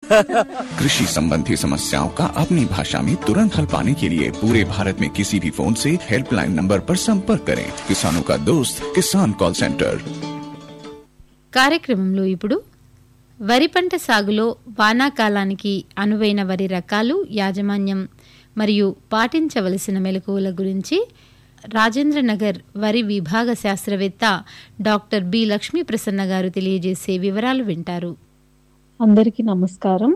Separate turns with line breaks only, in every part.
कृषि संबंधी समस्याओं का अपनी भाषा में तुरंत हल पाने के लिए पूरे भारत में किसी भी फोन से हेल्पलाइन नंबर पर संपर्क करें किसानों का दोस्त किसान कॉल सेंटर
కార్యక్రమంలో ఇప్పుడు వరి పంట సాగులో వానాకాలానికి అనువైన వరి రకాలు యాజమాన్యం మరియు పాటించవలసిన మెలకువల గురించి రాజేంద్రనగర్ వరి విభాగ శాస్త్రవేత్త డాక్టర్ బి లక్ష్మీ ప్రసన్న గారు తెలియజేసే వివరాలు వింటారు
అందరికీ నమస్కారం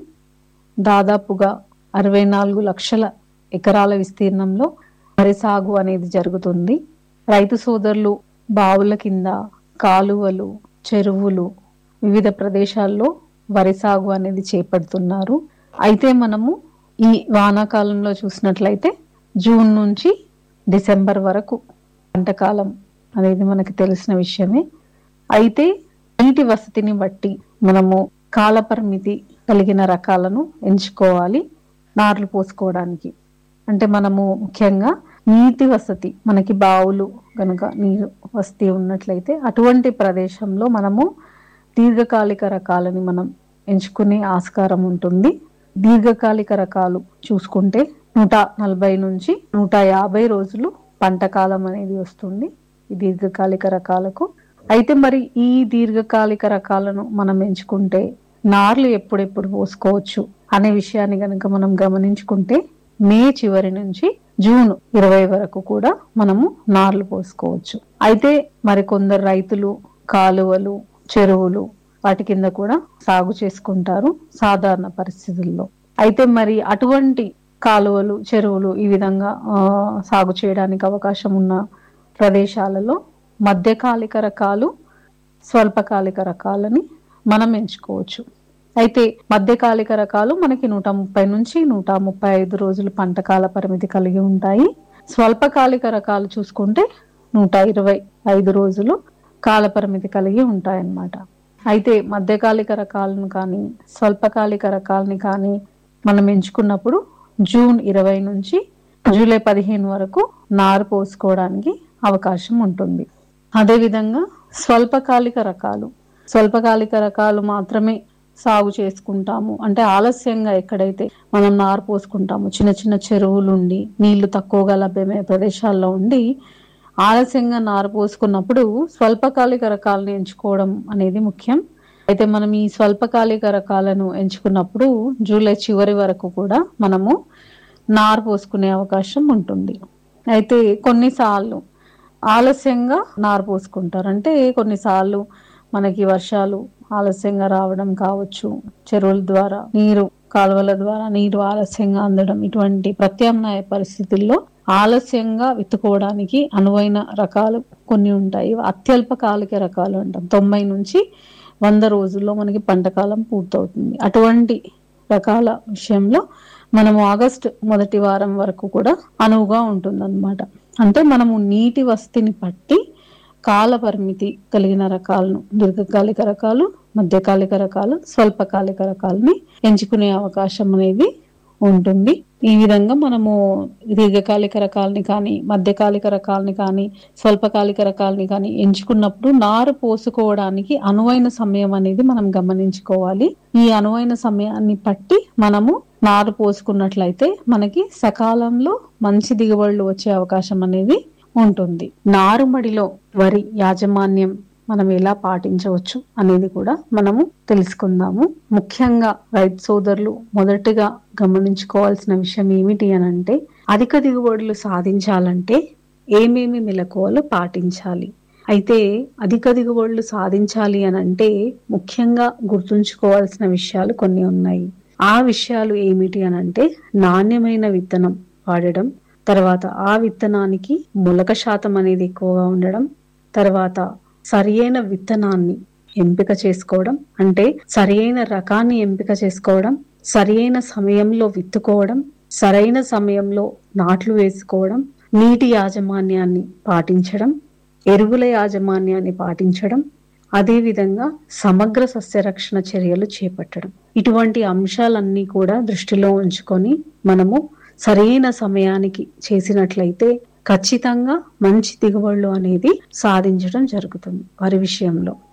దాదాపుగా అరవై నాలుగు లక్షల ఎకరాల విస్తీర్ణంలో వరి సాగు అనేది జరుగుతుంది రైతు సోదరులు బావుల కింద కాలువలు చెరువులు వివిధ ప్రదేశాల్లో వరి సాగు అనేది చేపడుతున్నారు అయితే మనము ఈ వానాకాలంలో చూసినట్లయితే జూన్ నుంచి డిసెంబర్ వరకు పంటకాలం అనేది మనకు తెలిసిన విషయమే అయితే నీటి వసతిని బట్టి మనము కాల పరిమితి కలిగిన రకాలను ఎంచుకోవాలి నార్లు పోసుకోవడానికి అంటే మనము ముఖ్యంగా నీటి వసతి మనకి బావులు కనుక నీరు వసతి ఉన్నట్లయితే అటువంటి ప్రదేశంలో మనము దీర్ఘకాలిక రకాలని మనం ఎంచుకునే ఆస్కారం ఉంటుంది దీర్ఘకాలిక రకాలు చూసుకుంటే నూట నలభై నుంచి నూట యాభై రోజులు పంట కాలం అనేది వస్తుంది ఈ దీర్ఘకాలిక రకాలకు అయితే మరి ఈ దీర్ఘకాలిక రకాలను మనం ఎంచుకుంటే నార్లు ఎప్పుడెప్పుడు పోసుకోవచ్చు అనే విషయాన్ని గనుక మనం గమనించుకుంటే మే చివరి నుంచి జూన్ ఇరవై వరకు కూడా మనము నార్లు పోసుకోవచ్చు అయితే మరి కొందరు రైతులు కాలువలు చెరువులు వాటి కింద కూడా సాగు చేసుకుంటారు సాధారణ పరిస్థితుల్లో అయితే మరి అటువంటి కాలువలు చెరువులు ఈ విధంగా ఆ, సాగు చేయడానికి అవకాశం ఉన్న ప్రదేశాలలో మధ్యకాలిక రకాలు స్వల్పకాలిక రకాలని మనం ఎంచుకోవచ్చు అయితే మధ్యకాలిక రకాలు మనకి నూట ముప్పై నుంచి నూట ముప్పై ఐదు రోజులు పంట కాల పరిమితి కలిగి ఉంటాయి స్వల్పకాలిక రకాలు చూసుకుంటే నూట ఇరవై ఐదు రోజులు కాల పరిమితి కలిగి ఉంటాయన్నమాట అయితే మధ్యకాలిక రకాలను కానీ స్వల్పకాలిక రకాలని కానీ మనం ఎంచుకున్నప్పుడు జూన్ ఇరవై నుంచి జూలై పదిహేను వరకు నారు పోసుకోవడానికి అవకాశం ఉంటుంది అదేవిధంగా స్వల్పకాలిక రకాలు స్వల్పకాలిక రకాలు మాత్రమే సాగు చేసుకుంటాము అంటే ఆలస్యంగా ఎక్కడైతే మనం నారు పోసుకుంటాము చిన్న చిన్న చెరువులు ఉండి నీళ్లు తక్కువగా లభ్యమయ్యే ప్రదేశాల్లో ఉండి ఆలస్యంగా నారు పోసుకున్నప్పుడు స్వల్పకాలిక రకాలను ఎంచుకోవడం అనేది ముఖ్యం అయితే మనం ఈ స్వల్పకాలిక రకాలను ఎంచుకున్నప్పుడు జూలై చివరి వరకు కూడా మనము నారు పోసుకునే అవకాశం ఉంటుంది అయితే కొన్నిసార్లు ఆలస్యంగా నారు పోసుకుంటారు అంటే కొన్నిసార్లు మనకి వర్షాలు ఆలస్యంగా రావడం కావచ్చు చెరువుల ద్వారా నీరు కాలువల ద్వారా నీరు ఆలస్యంగా అందడం ఇటువంటి ప్రత్యామ్నాయ పరిస్థితుల్లో ఆలస్యంగా విత్తుకోవడానికి అనువైన రకాలు కొన్ని ఉంటాయి అత్యల్పకాలిక రకాలు అంటాం తొంభై నుంచి వంద రోజుల్లో మనకి పంటకాలం పూర్తవుతుంది అటువంటి రకాల విషయంలో మనము ఆగస్టు మొదటి వారం వరకు కూడా అనువుగా ఉంటుందన్నమాట అంటే మనము నీటి వసతిని పట్టి కాల పరిమితి కలిగిన రకాలను దీర్ఘకాలిక రకాలు మధ్యకాలిక రకాలు స్వల్పకాలిక రకాలని ఎంచుకునే అవకాశం అనేది ఉంటుంది ఈ విధంగా మనము దీర్ఘకాలిక రకాలని కానీ మధ్యకాలిక రకాలని కానీ స్వల్పకాలిక రకాలని కానీ ఎంచుకున్నప్పుడు నారు పోసుకోవడానికి అనువైన సమయం అనేది మనం గమనించుకోవాలి ఈ అనువైన సమయాన్ని పట్టి మనము నారు పోసుకున్నట్లయితే మనకి సకాలంలో మంచి దిగుబడులు వచ్చే అవకాశం అనేది ఉంటుంది నారుమడిలో వరి యాజమాన్యం మనం ఎలా పాటించవచ్చు అనేది కూడా మనము తెలుసుకుందాము ముఖ్యంగా రైతు సోదరులు మొదటగా గమనించుకోవాల్సిన విషయం ఏమిటి అని అంటే అధిక దిగుబడులు సాధించాలంటే ఏమేమి మెలకువలు పాటించాలి అయితే అధిక దిగుబడులు సాధించాలి అని అంటే ముఖ్యంగా గుర్తుంచుకోవాల్సిన విషయాలు కొన్ని ఉన్నాయి ఆ విషయాలు ఏమిటి అని అంటే నాణ్యమైన విత్తనం వాడడం తర్వాత ఆ విత్తనానికి మొలక శాతం అనేది ఎక్కువగా ఉండడం తర్వాత సరియైన విత్తనాన్ని ఎంపిక చేసుకోవడం అంటే సరియైన రకాన్ని ఎంపిక చేసుకోవడం సరియైన సమయంలో విత్తుకోవడం సరైన సమయంలో నాట్లు వేసుకోవడం నీటి యాజమాన్యాన్ని పాటించడం ఎరువుల యాజమాన్యాన్ని పాటించడం అదేవిధంగా సమగ్ర సస్యరక్షణ చర్యలు చేపట్టడం ఇటువంటి అంశాలన్నీ కూడా దృష్టిలో ఉంచుకొని మనము సరైన సమయానికి చేసినట్లయితే ఖచ్చితంగా మంచి దిగుబడులు అనేది సాధించడం జరుగుతుంది వరి విషయంలో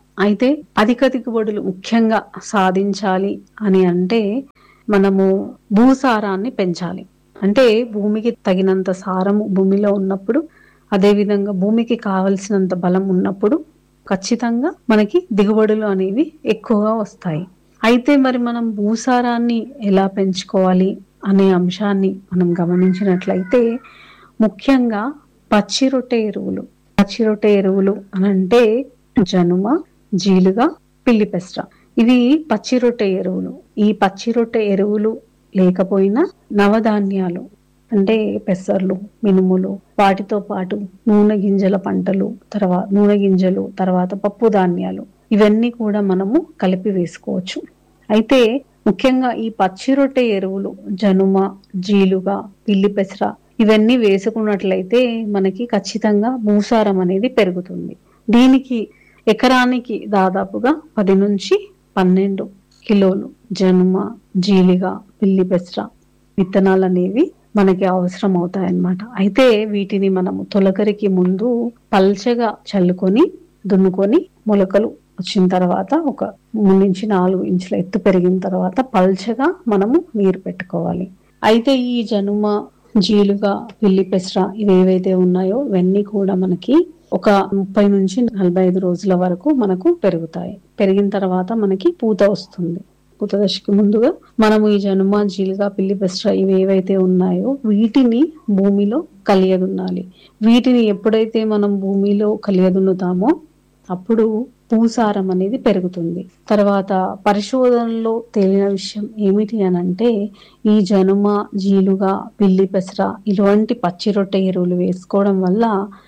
అయితే అధిక దిగుబడులు ముఖ్యంగా సాధించాలి అని అంటే మనము భూసారాన్ని పెంచాలి అంటే భూమికి తగినంత సారము భూమిలో ఉన్నప్పుడు అదే విధంగా భూమికి కావలసినంత బలం ఉన్నప్పుడు ఖచ్చితంగా మనకి దిగుబడులు అనేవి ఎక్కువగా వస్తాయి అయితే మరి మనం భూసారాన్ని ఎలా పెంచుకోవాలి అనే అంశాన్ని మనం గమనించినట్లయితే ముఖ్యంగా పచ్చి రొట్టె ఎరువులు పచ్చి రొట్టె ఎరువులు అని అంటే జనుమ జీలుగా పిల్లి పెస్ర ఇవి పచ్చి రొట్టె ఎరువులు ఈ పచ్చి రొట్టె ఎరువులు లేకపోయినా నవధాన్యాలు అంటే పెసర్లు మినుములు వాటితో పాటు నూనె గింజల పంటలు తర్వాత నూనె గింజలు తర్వాత పప్పు ధాన్యాలు ఇవన్నీ కూడా మనము కలిపి వేసుకోవచ్చు అయితే ముఖ్యంగా ఈ పచ్చి రొట్టె ఎరువులు జనుమ జీలుగా పిల్లి పెసర ఇవన్నీ వేసుకున్నట్లయితే మనకి ఖచ్చితంగా భూసారం అనేది పెరుగుతుంది దీనికి ఎకరానికి దాదాపుగా పది నుంచి పన్నెండు కిలోలు జనుమ జీలిగా పిల్లి పెసర విత్తనాలు అనేవి మనకి అవసరం అవుతాయి అన్నమాట అయితే వీటిని మనము తొలకరికి ముందు పల్చగా చల్లుకొని దున్నుకొని మొలకలు వచ్చిన తర్వాత ఒక మూడు నుంచి నాలుగు ఇంచుల ఎత్తు పెరిగిన తర్వాత పల్చగా మనము నీరు పెట్టుకోవాలి అయితే ఈ జనుమ జీలుగా పిల్లి పెసర ఇవి ఏవైతే ఉన్నాయో ఇవన్నీ కూడా మనకి ఒక ముప్పై నుంచి నలభై ఐదు రోజుల వరకు మనకు పెరుగుతాయి పెరిగిన తర్వాత మనకి పూత వస్తుంది పూత దశకి ముందుగా మనము ఈ జనుమ జీలుగా పిల్లి పెసర ఇవి ఏవైతే ఉన్నాయో వీటిని భూమిలో కలియదున్నాలి వీటిని ఎప్పుడైతే మనం భూమిలో కలియదున్నుతామో అప్పుడు భూసారం అనేది పెరుగుతుంది తర్వాత పరిశోధనలో తేలిన విషయం ఏమిటి అని అంటే ఈ జనుమ జీలుగా పిల్లి పెసర ఇటువంటి పచ్చి రొట్టె ఎరువులు వేసుకోవడం వల్ల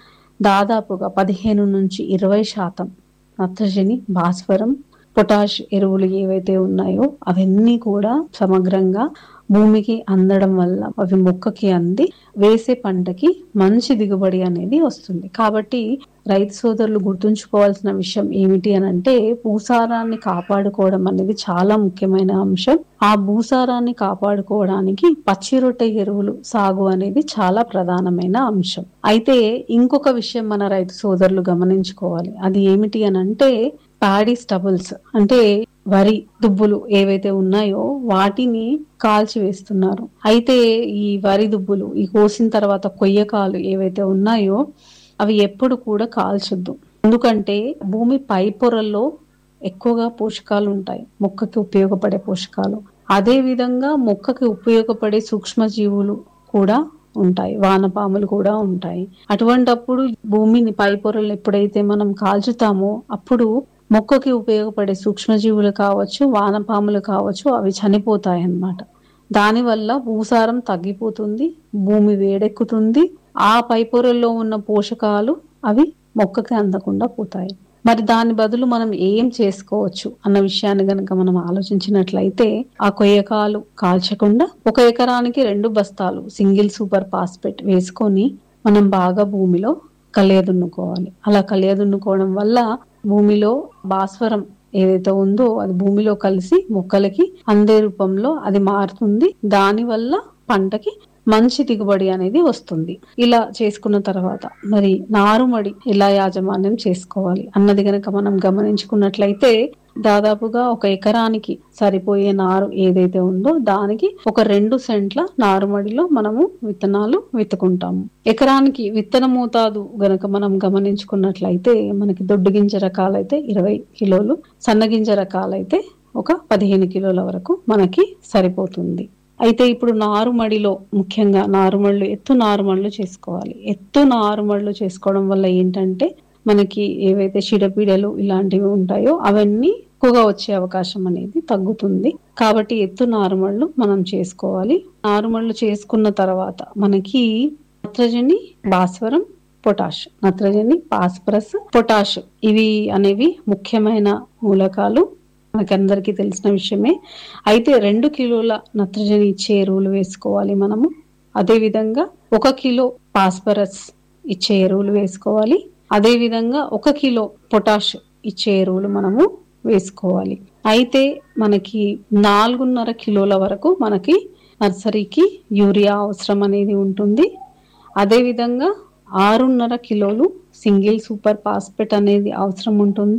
దాదాపుగా పదిహేను నుంచి ఇరవై శాతం నత్రజని భాస్వరం పొటాష్ ఎరువులు ఏవైతే ఉన్నాయో అవన్నీ కూడా సమగ్రంగా భూమికి అందడం వల్ల అవి మొక్కకి అంది వేసే పంటకి మంచి దిగుబడి అనేది వస్తుంది కాబట్టి రైతు సోదరులు గుర్తుంచుకోవాల్సిన విషయం ఏమిటి అని అంటే భూసారాన్ని కాపాడుకోవడం అనేది చాలా ముఖ్యమైన అంశం ఆ భూసారాన్ని కాపాడుకోవడానికి పచ్చి రొట్టె ఎరువులు సాగు అనేది చాలా ప్రధానమైన అంశం అయితే ఇంకొక విషయం మన రైతు సోదరులు గమనించుకోవాలి అది ఏమిటి అని అంటే ప్యాడీ స్టబుల్స్ అంటే వరి దుబ్బులు ఏవైతే ఉన్నాయో వాటిని కాల్చి వేస్తున్నారు అయితే ఈ వరి దుబ్బులు ఈ కోసిన తర్వాత కొయ్యకాలు ఏవైతే ఉన్నాయో అవి ఎప్పుడు కూడా కాల్చొద్దు ఎందుకంటే భూమి పై పొరల్లో ఎక్కువగా పోషకాలు ఉంటాయి మొక్కకి ఉపయోగపడే పోషకాలు అదే విధంగా మొక్కకి ఉపయోగపడే సూక్ష్మజీవులు కూడా ఉంటాయి వానపాములు కూడా ఉంటాయి అటువంటప్పుడు భూమిని పై పొరలు ఎప్పుడైతే మనం కాల్చుతామో అప్పుడు మొక్కకి ఉపయోగపడే సూక్ష్మజీవులు కావచ్చు వానపాములు కావచ్చు అవి చనిపోతాయి అన్నమాట దానివల్ల భూసారం తగ్గిపోతుంది భూమి వేడెక్కుతుంది ఆ పైపొరల్లో ఉన్న పోషకాలు అవి మొక్కకి అందకుండా పోతాయి మరి దాని బదులు మనం ఏం చేసుకోవచ్చు అన్న విషయాన్ని గనక మనం ఆలోచించినట్లయితే ఆ కొయ్యకాలు కాల్చకుండా ఒక ఎకరానికి రెండు బస్తాలు సింగిల్ సూపర్ ఫాస్ఫేట్ వేసుకొని మనం బాగా భూమిలో కలియదున్నుకోవాలి అలా కలియదున్నుకోవడం వల్ల భూమిలో భాస్వరం ఏదైతే ఉందో అది భూమిలో కలిసి మొక్కలకి అందే రూపంలో అది మారుతుంది దాని వల్ల పంటకి మంచి దిగుబడి అనేది వస్తుంది ఇలా చేసుకున్న తర్వాత మరి నారుమడి ఎలా యాజమాన్యం చేసుకోవాలి అన్నది గనక మనం గమనించుకున్నట్లయితే దాదాపుగా ఒక ఎకరానికి సరిపోయే నారు ఏదైతే ఉందో దానికి ఒక రెండు సెంట్ల నారుమడిలో మనము విత్తనాలు విత్తుకుంటాము ఎకరానికి విత్తన మోతాదు గనక మనం గమనించుకున్నట్లయితే మనకి దొడ్డు గింజ రకాలైతే ఇరవై కిలోలు సన్నగింజ రకాలైతే ఒక పదిహేను కిలోల వరకు మనకి సరిపోతుంది అయితే ఇప్పుడు నారుమడిలో ముఖ్యంగా నారుమళ్ళు ఎత్తు నారుమళ్ళు చేసుకోవాలి ఎత్తు నారుమళ్ళు చేసుకోవడం వల్ల ఏంటంటే మనకి ఏవైతే చిడపీడలు ఇలాంటివి ఉంటాయో అవన్నీ ఎక్కువగా వచ్చే అవకాశం అనేది తగ్గుతుంది కాబట్టి ఎత్తు నారుమళ్ళు మనం చేసుకోవాలి నారుమళ్ళు చేసుకున్న తర్వాత మనకి నత్రజని భాస్వరం పొటాష్ నత్రజని పాస్పరస్ పొటాష్ ఇవి అనేవి ముఖ్యమైన మూలకాలు మనకందరికీ తెలిసిన విషయమే అయితే రెండు కిలోల నత్రజని ఇచ్చే ఎరువులు వేసుకోవాలి మనము అదే విధంగా ఒక కిలో పాస్పరస్ ఇచ్చే ఎరువులు వేసుకోవాలి అదే విధంగా ఒక కిలో పొటాష్ ఇచ్చే ఎరువులు మనము వేసుకోవాలి అయితే మనకి నాలుగున్నర కిలోల వరకు మనకి నర్సరీకి యూరియా అవసరం అనేది ఉంటుంది అదే విధంగా ఆరున్నర కిలోలు సింగిల్ సూపర్ ఫాస్ఫేట్ అనేది అవసరం ఉంటుంది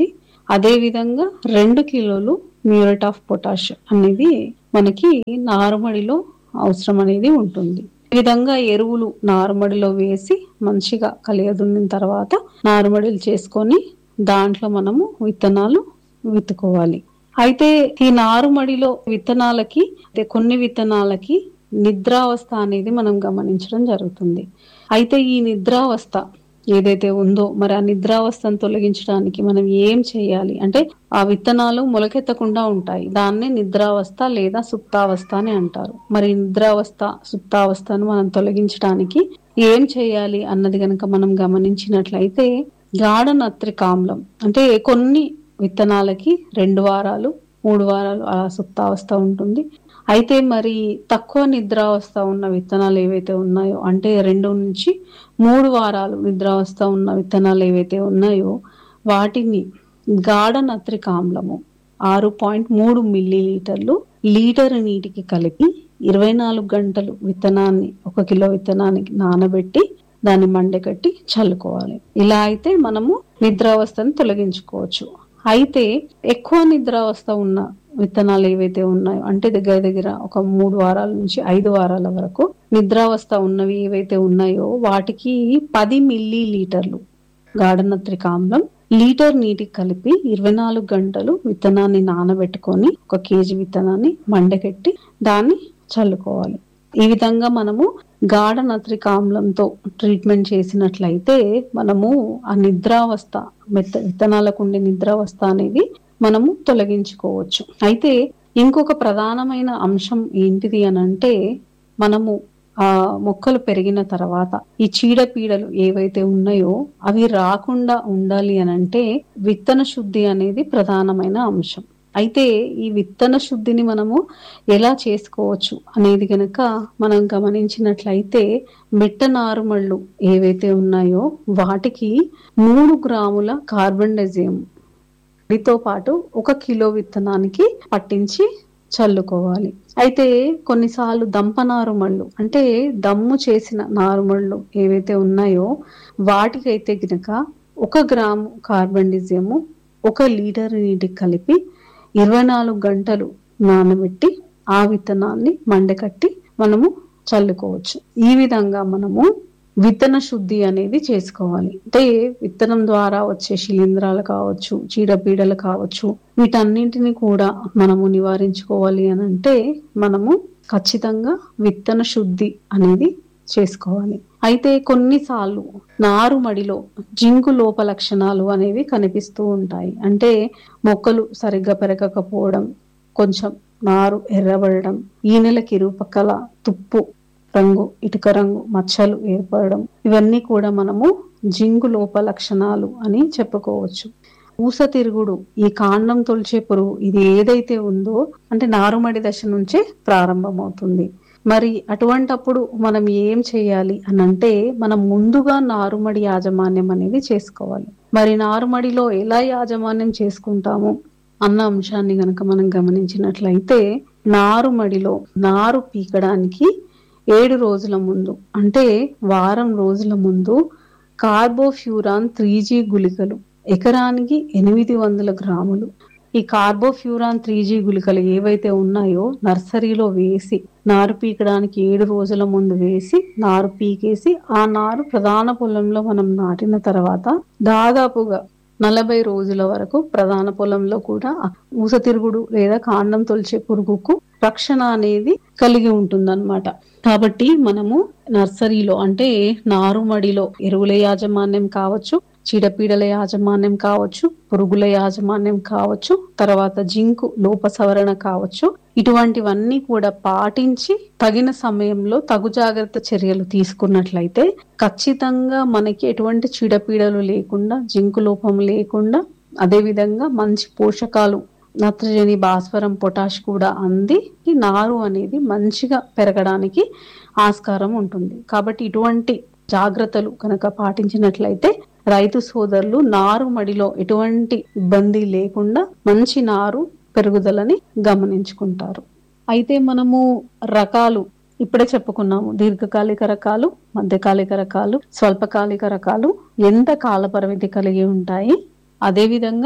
అదే విధంగా రెండు కిలోలు మ్యూరేట్ ఆఫ్ పొటాష్ అనేది మనకి నారుమడిలో అవసరం అనేది ఉంటుంది ఈ విధంగా ఎరువులు నారుమడిలో వేసి మంచిగా కలియదున్నిన తర్వాత నారుమడిలు చేసుకొని దాంట్లో మనము విత్తనాలు విత్తుకోవాలి అయితే ఈ నారుమడిలో విత్తనాలకి అంటే కొన్ని విత్తనాలకి నిద్రావస్థ అనేది మనం గమనించడం జరుగుతుంది అయితే ఈ నిద్రావస్థ ఏదైతే ఉందో మరి ఆ నిద్రావస్థను తొలగించడానికి మనం ఏం చేయాలి అంటే ఆ విత్తనాలు మొలకెత్తకుండా ఉంటాయి దాన్నే నిద్రావస్థ లేదా సుప్తావస్థ అని అంటారు మరి నిద్రావస్థ సుప్తావస్థను మనం తొలగించడానికి ఏం చేయాలి అన్నది గనక మనం గమనించినట్లయితే గాఢ నత్రిక ఆమ్లం అంటే కొన్ని విత్తనాలకి రెండు వారాలు మూడు వారాలు ఆ సుప్తావస్థ ఉంటుంది అయితే మరి తక్కువ నిద్రావస్థ ఉన్న విత్తనాలు ఏవైతే ఉన్నాయో అంటే రెండు నుంచి మూడు వారాలు నిద్రావస్థ ఉన్న విత్తనాలు ఏవైతే ఉన్నాయో వాటిని గాఢ నత్రిక ఆమ్లము ఆరు పాయింట్ మూడు మిల్లీ లీటర్లు లీటర్ నీటికి కలిపి ఇరవై నాలుగు గంటలు విత్తనాన్ని ఒక కిలో విత్తనానికి నానబెట్టి దాన్ని మండకట్టి చల్లుకోవాలి ఇలా అయితే మనము నిద్రావస్థను తొలగించుకోవచ్చు అయితే ఎక్కువ నిద్రావస్థ ఉన్న విత్తనాలు ఏవైతే ఉన్నాయో అంటే దగ్గర దగ్గర ఒక మూడు వారాల నుంచి ఐదు వారాల వరకు నిద్రావస్థ ఉన్నవి ఏవైతే ఉన్నాయో వాటికి పది మిల్లీ లీటర్లు గాఢనత్రిక ఆమ్లం లీటర్ నీటికి కలిపి ఇరవై నాలుగు గంటలు విత్తనాన్ని నానబెట్టుకొని ఒక కేజీ విత్తనాన్ని మండకెట్టి దాన్ని చల్లుకోవాలి ఈ విధంగా మనము గాఢ నత్రిక ఆమ్లంతో ట్రీట్మెంట్ చేసినట్లయితే మనము ఆ నిద్రావస్థ మెత్త విత్తనాలకు ఉండే నిద్రావస్థ అనేది మనము తొలగించుకోవచ్చు అయితే ఇంకొక ప్రధానమైన అంశం ఏంటిది అని అంటే మనము ఆ మొక్కలు పెరిగిన తర్వాత ఈ చీడపీడలు ఏవైతే ఉన్నాయో అవి రాకుండా ఉండాలి అని అంటే విత్తన శుద్ధి అనేది ప్రధానమైన అంశం అయితే ఈ విత్తన శుద్ధిని మనము ఎలా చేసుకోవచ్చు అనేది గనక మనం గమనించినట్లయితే మెట్ట నారుమళ్ళు ఏవైతే ఉన్నాయో వాటికి మూడు గ్రాముల కార్బన్ డైజియం వీటితో పాటు ఒక కిలో విత్తనానికి పట్టించి చల్లుకోవాలి అయితే కొన్నిసార్లు దంప నారుమళ్ళు అంటే దమ్ము చేసిన నారుమళ్ళు ఏవైతే ఉన్నాయో వాటికైతే గినక ఒక గ్రాము కార్బన్ డిజియము ఒక లీటర్ నీటికి కలిపి ఇరవై నాలుగు గంటలు నానబెట్టి ఆ విత్తనాన్ని మండకట్టి మనము చల్లుకోవచ్చు ఈ విధంగా మనము విత్తన శుద్ధి అనేది చేసుకోవాలి అంటే విత్తనం ద్వారా వచ్చే శిలీంధ్రాలు కావచ్చు చీడపీడలు కావచ్చు వీటన్నింటిని కూడా మనము నివారించుకోవాలి అని అంటే మనము ఖచ్చితంగా విత్తన శుద్ధి అనేది చేసుకోవాలి అయితే కొన్నిసార్లు నారుమడిలో జింకు లోప లక్షణాలు అనేవి కనిపిస్తూ ఉంటాయి అంటే మొక్కలు సరిగ్గా పెరగకపోవడం కొంచెం నారు ఎర్రబడడం ఈనెలకి ఇరుపక్కల తుప్పు రంగు ఇటుక రంగు మచ్చలు ఏర్పడడం ఇవన్నీ కూడా మనము జింగు లోప లక్షణాలు అని చెప్పుకోవచ్చు ఊస తిరుగుడు ఈ కాండం తొలిచే పురుగు ఇది ఏదైతే ఉందో అంటే నారుమడి దశ నుంచే ప్రారంభమవుతుంది మరి అటువంటప్పుడు మనం ఏం చేయాలి అని అంటే మనం ముందుగా నారుమడి యాజమాన్యం అనేది చేసుకోవాలి మరి నారుమడిలో ఎలా యాజమాన్యం చేసుకుంటాము అన్న అంశాన్ని గనక మనం గమనించినట్లయితే నారుమడిలో నారు పీకడానికి ఏడు రోజుల ముందు అంటే వారం రోజుల ముందు కార్బోఫ్యూరాన్ త్రీ జీ గుళికలు ఎకరానికి ఎనిమిది వందల గ్రాములు ఈ కార్బోఫ్యూరాన్ త్రీ జీ గుళికలు ఏవైతే ఉన్నాయో నర్సరీలో వేసి నారు పీకడానికి ఏడు రోజుల ముందు వేసి నారు పీకేసి ఆ నారు ప్రధాన పొలంలో మనం నాటిన తర్వాత దాదాపుగా నలభై రోజుల వరకు ప్రధాన పొలంలో కూడా ఊస తిరుగుడు లేదా కాండం తొలిచే పురుగుకు రక్షణ అనేది కలిగి ఉంటుందన్నమాట కాబట్టి మనము నర్సరీలో అంటే నారుమడిలో ఎరువుల యాజమాన్యం కావచ్చు చీడపీడల యాజమాన్యం కావచ్చు పురుగుల యాజమాన్యం కావచ్చు తర్వాత జింకు లోప సవరణ కావచ్చు ఇటువంటివన్నీ కూడా పాటించి తగిన సమయంలో తగు జాగ్రత్త చర్యలు తీసుకున్నట్లయితే ఖచ్చితంగా మనకి ఎటువంటి చీడపీడలు లేకుండా జింకు లోపం లేకుండా అదే విధంగా మంచి పోషకాలు నత్రజని భాస్వరం పొటాష్ కూడా అంది ఈ నారు అనేది మంచిగా పెరగడానికి ఆస్కారం ఉంటుంది కాబట్టి ఇటువంటి జాగ్రత్తలు కనుక పాటించినట్లయితే రైతు సోదరులు నారు మడిలో ఎటువంటి ఇబ్బంది లేకుండా మంచి నారు పెరుగుదలని గమనించుకుంటారు అయితే మనము రకాలు ఇప్పుడే చెప్పుకున్నాము దీర్ఘకాలిక రకాలు మధ్యకాలిక రకాలు స్వల్పకాలిక రకాలు ఎంత కాల పరిమితి కలిగి ఉంటాయి అదే విధంగా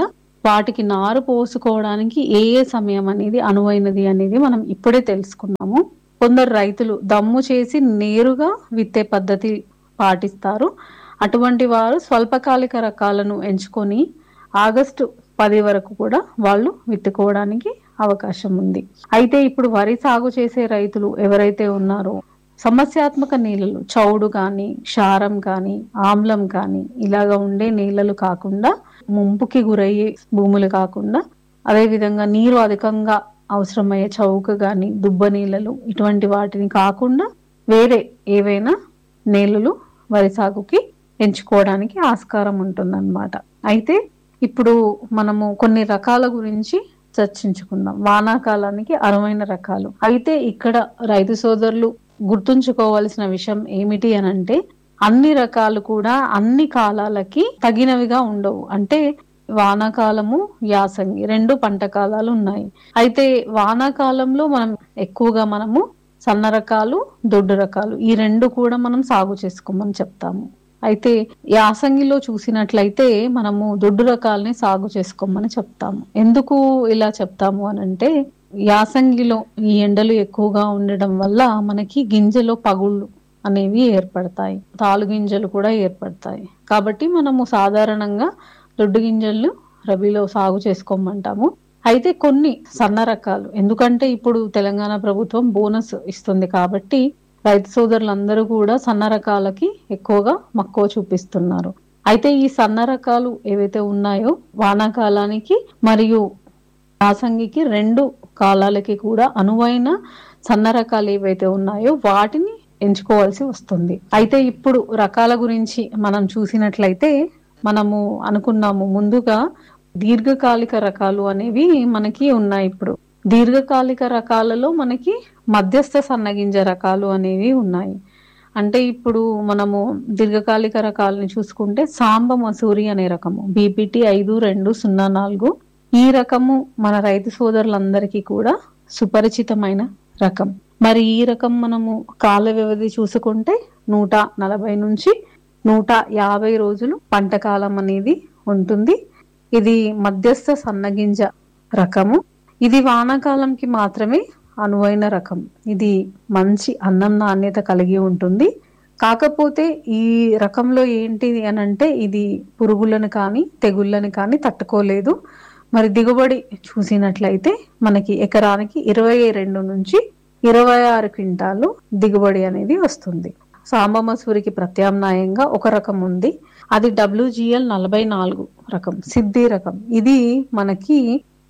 వాటికి నారు పోసుకోవడానికి ఏ ఏ సమయం అనేది అనువైనది అనేది మనం ఇప్పుడే తెలుసుకున్నాము కొందరు రైతులు దమ్ము చేసి నేరుగా విత్తే పద్ధతి పాటిస్తారు అటువంటి వారు స్వల్పకాలిక రకాలను ఎంచుకొని ఆగస్టు పది వరకు కూడా వాళ్ళు విత్తుకోవడానికి అవకాశం ఉంది అయితే ఇప్పుడు వరి సాగు చేసే రైతులు ఎవరైతే ఉన్నారో సమస్యాత్మక నీళ్ళలు చౌడు కానీ క్షారం కానీ ఆమ్లం కానీ ఇలాగ ఉండే నీళ్ళలు కాకుండా ముంపుకి గురయ్యే భూములు కాకుండా అదే విధంగా నీరు అధికంగా అవసరమయ్యే చౌక కానీ దుబ్బ నీళ్ళలు ఇటువంటి వాటిని కాకుండా వేరే ఏవైనా నేలలు వరి సాగుకి ఎంచుకోవడానికి ఆస్కారం ఉంటుందన్నమాట అయితే ఇప్పుడు మనము కొన్ని రకాల గురించి చర్చించుకుందాం వానాకాలానికి అరువైన రకాలు అయితే ఇక్కడ రైతు సోదరులు గుర్తుంచుకోవాల్సిన విషయం ఏమిటి అని అంటే అన్ని రకాలు కూడా అన్ని కాలాలకి తగినవిగా ఉండవు అంటే వానాకాలము యాసంగి రెండు పంట కాలాలు ఉన్నాయి అయితే వానాకాలంలో మనం ఎక్కువగా మనము సన్న రకాలు దొడ్డు రకాలు ఈ రెండు కూడా మనం సాగు చేసుకోమని చెప్తాము అయితే యాసంగిలో చూసినట్లయితే మనము దొడ్డు రకాలని సాగు చేసుకోమని చెప్తాము ఎందుకు ఇలా చెప్తాము అని అంటే యాసంగిలో ఈ ఎండలు ఎక్కువగా ఉండడం వల్ల మనకి గింజలో పగుళ్ళు అనేవి ఏర్పడతాయి తాలు గింజలు కూడా ఏర్పడతాయి కాబట్టి మనము సాధారణంగా దొడ్డు గింజలు రబీలో సాగు చేసుకోమంటాము అయితే కొన్ని సన్న రకాలు ఎందుకంటే ఇప్పుడు తెలంగాణ ప్రభుత్వం బోనస్ ఇస్తుంది కాబట్టి రైతు సోదరులందరూ కూడా సన్న రకాలకి ఎక్కువగా మక్కువ చూపిస్తున్నారు అయితే ఈ సన్న రకాలు ఏవైతే ఉన్నాయో వానాకాలానికి మరియు యాసంగికి రెండు కాలాలకి కూడా అనువైన సన్న రకాలు ఏవైతే ఉన్నాయో వాటిని ఎంచుకోవాల్సి వస్తుంది అయితే ఇప్పుడు రకాల గురించి మనం చూసినట్లయితే మనము అనుకున్నాము ముందుగా దీర్ఘకాలిక రకాలు అనేవి మనకి ఉన్నాయి ఇప్పుడు దీర్ఘకాలిక రకాలలో మనకి మధ్యస్థ సన్నగింజ రకాలు అనేవి ఉన్నాయి అంటే ఇప్పుడు మనము దీర్ఘకాలిక రకాలని చూసుకుంటే సాంబ మసూరి అనే రకము బీపీటీ ఐదు రెండు సున్నా నాలుగు ఈ రకము మన రైతు సోదరులందరికీ కూడా సుపరిచితమైన రకం మరి ఈ రకం మనము కాల వ్యవధి చూసుకుంటే నూట నలభై నుంచి నూట యాభై రోజులు పంట కాలం అనేది ఉంటుంది ఇది మధ్యస్థ సన్నగింజ రకము ఇది వానాకాలంకి మాత్రమే అనువైన రకం ఇది మంచి అన్నం నాణ్యత కలిగి ఉంటుంది కాకపోతే ఈ రకంలో ఏంటి అని అంటే ఇది పురుగులను కానీ తెగుళ్ళని కానీ తట్టుకోలేదు మరి దిగుబడి చూసినట్లయితే మనకి ఎకరానికి ఇరవై రెండు నుంచి ఇరవై ఆరు క్వింటాలు దిగుబడి అనేది వస్తుంది సాంబ మసూరికి ప్రత్యామ్నాయంగా ఒక రకం ఉంది అది డబ్ల్యూజిఎల్ నలభై నాలుగు రకం సిద్ధి రకం ఇది మనకి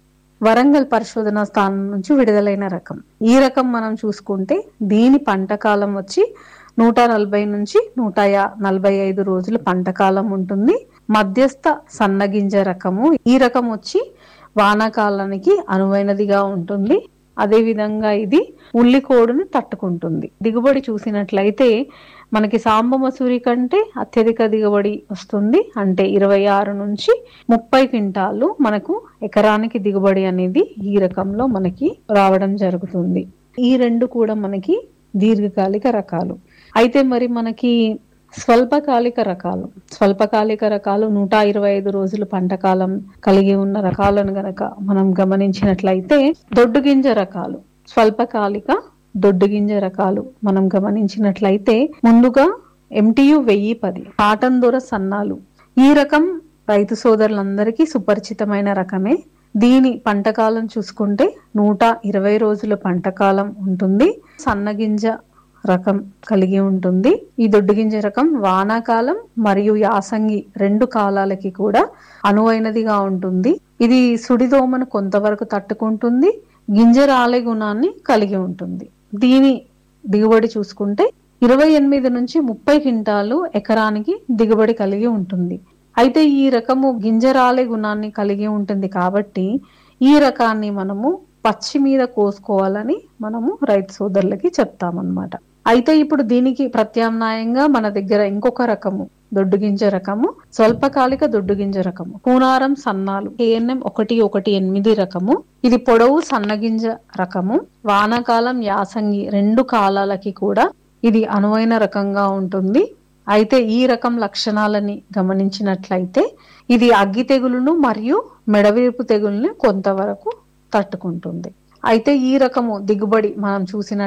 వరంగల్ పరిశోధన స్థానం నుంచి విడుదలైన రకం ఈ రకం మనం చూసుకుంటే దీని పంట కాలం వచ్చి నూట నలభై నుంచి నూట యా- నలభై ఐదు రోజులు పంట కాలం ఉంటుంది మధ్యస్థ సన్నగింజ రకము ఈ రకం వచ్చి వానాకాలానికి అనువైనదిగా ఉంటుంది అదే విధంగా ఇది ఉల్లికోడుని తట్టుకుంటుంది దిగుబడి చూసినట్లయితే మనకి సాంబ మసూరి కంటే అత్యధిక దిగుబడి వస్తుంది అంటే ఇరవై ఆరు నుంచి ముప్పై క్వింటాలు మనకు ఎకరానికి దిగుబడి అనేది ఈ రకంలో మనకి రావడం జరుగుతుంది ఈ రెండు కూడా మనకి దీర్ఘకాలిక రకాలు అయితే మరి మనకి స్వల్పకాలిక రకాలు స్వల్పకాలిక రకాలు నూట ఇరవై ఐదు రోజులు పంట కాలం కలిగి ఉన్న రకాలను గనక మనం గమనించినట్లయితే దొడ్డు గింజ రకాలు స్వల్పకాలిక దొడ్డు గింజ రకాలు మనం గమనించినట్లయితే ముందుగా ఎంటియు వెయ్యి పది కాటన్ దొర సన్నాలు ఈ రకం రైతు సోదరులందరికీ సుపరిచితమైన రకమే దీని పంటకాలం చూసుకుంటే నూట ఇరవై రోజుల పంటకాలం ఉంటుంది సన్నగింజ రకం కలిగి ఉంటుంది ఈ దొడ్డు గింజ రకం వానాకాలం మరియు యాసంగి రెండు కాలాలకి కూడా అనువైనదిగా ఉంటుంది ఇది సుడిదోమను కొంతవరకు తట్టుకుంటుంది గింజ రాలే గుణాన్ని కలిగి ఉంటుంది దీని దిగుబడి చూసుకుంటే ఇరవై ఎనిమిది నుంచి ముప్పై క్వింటాలు ఎకరానికి దిగుబడి కలిగి ఉంటుంది అయితే ఈ రకము గింజరాలే గుణాన్ని కలిగి ఉంటుంది కాబట్టి ఈ రకాన్ని మనము పచ్చి మీద కోసుకోవాలని మనము రైతు సోదరులకి చెప్తామన్నమాట అయితే ఇప్పుడు దీనికి ప్రత్యామ్నాయంగా మన దగ్గర ఇంకొక రకము దొడ్డు గింజ రకము స్వల్పకాలిక దొడ్డు గింజ రకము కూనారం సన్నాలు ఏఎన్ఎం ఒకటి ఒకటి ఎనిమిది రకము ఇది పొడవు సన్నగింజ రకము వానాకాలం యాసంగి రెండు కాలాలకి కూడా ఇది అనువైన రకంగా ఉంటుంది అయితే ఈ రకం లక్షణాలని గమనించినట్లయితే ఇది అగ్గి తెగులును మరియు మెడవీర్పు తెగులుని కొంతవరకు తట్టుకుంటుంది అయితే ఈ రకము దిగుబడి మనం చూసిన